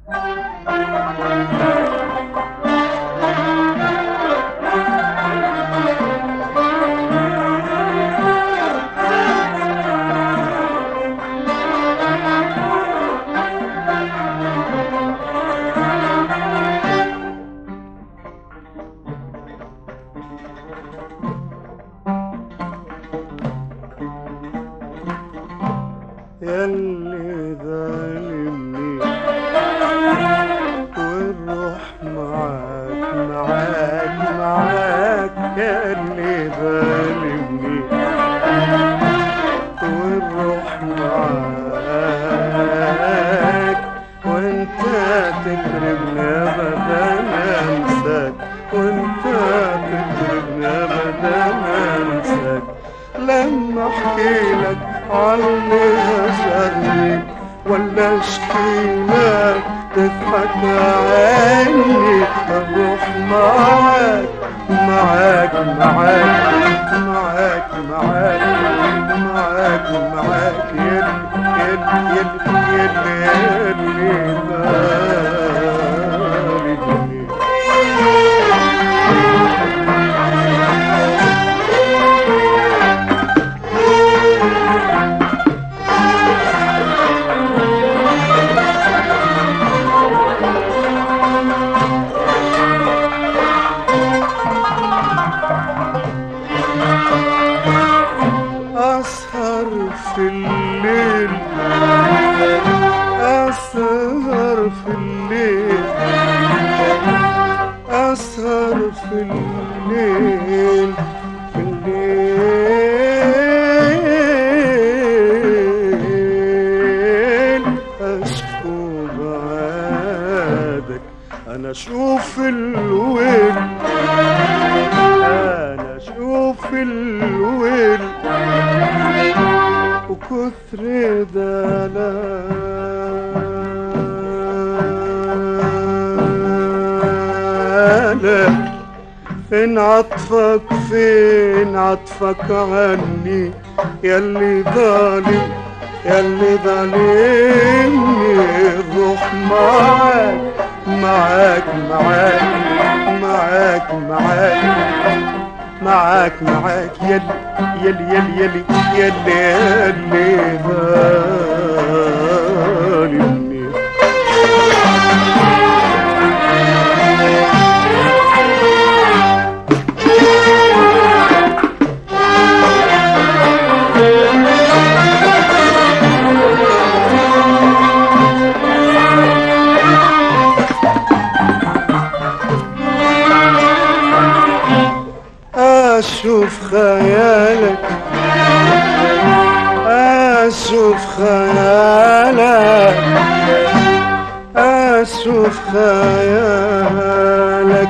ياللي ظالمني والروح معاك معاك معاك ياللي ظالمني والروح معاك وانت تكرمني ابدا انساك وانت تكرمني ابدا انساك لما احكي لك عني هجرني ولا اشكي لك تضحك عني اروح معاك معاك معاك معاك معاك معاك معاك يلي يلي يلي يلي يلي ظالمني أسهر في الليل أسهر في الليل أسهر في الليل في الليل أشكو بعادك أنا أشوف الويل أنا أشوف الويل وكثر دلالك فين عطفك فين عطفك عني ياللي ظالم ياللي ظالمني الروح معاك معاك معاك معاك معاك معاك معاك يلي يلي يلي يلي يلي يلي ظالمني أشوف خيالك أشوف خيالك أشوف خيالك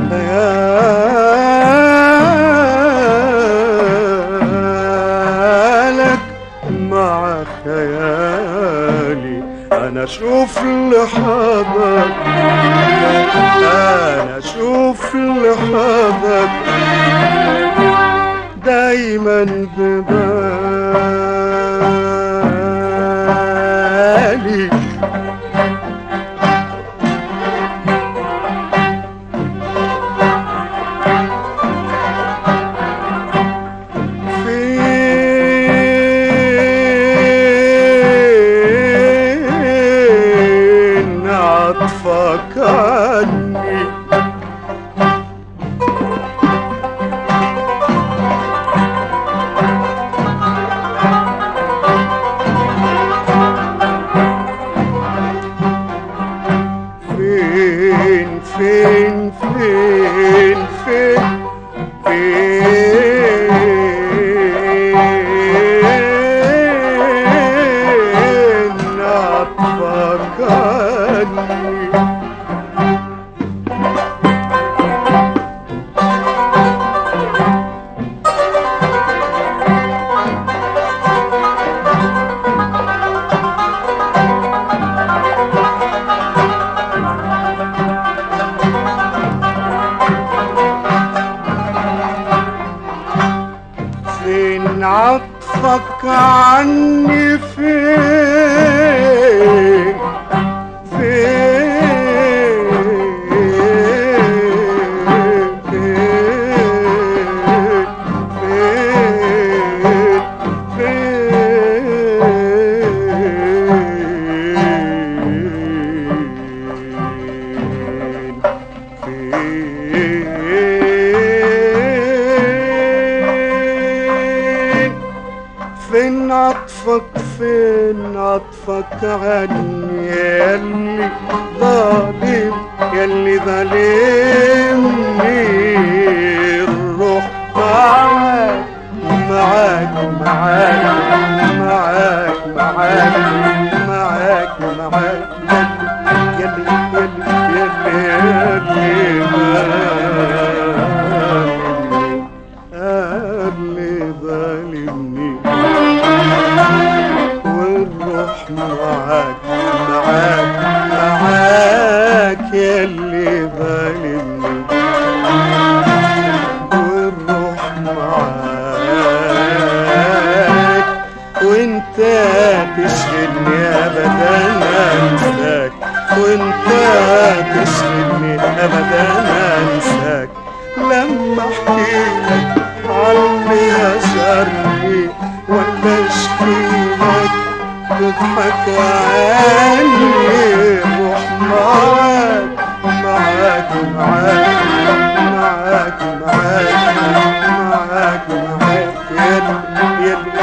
خيالك مع خيالي أنا أشوف لحظك أنا أشوف لحظك دايما ببالي فين عطفك عني فين فين فين فين فين عطفك عني فين عطفك عني فين فين عني ياللي ظالم ياللي ظالمني الروح معاك معاك معاك معاك معاك معاك معاك ياللي ياللي ياللي ياللي ظالمني اللي ظالمني والروح معاك معاك معاك ياللي ظالمني والروح معاك وانت تشغلني ابدا انساك وانت تشغلني ابدا انساك لما احكي لك عني اسرني ولا اشكي لك تضحك عني روح معاك معاك معاك معاك معاك معاك معاك يا يا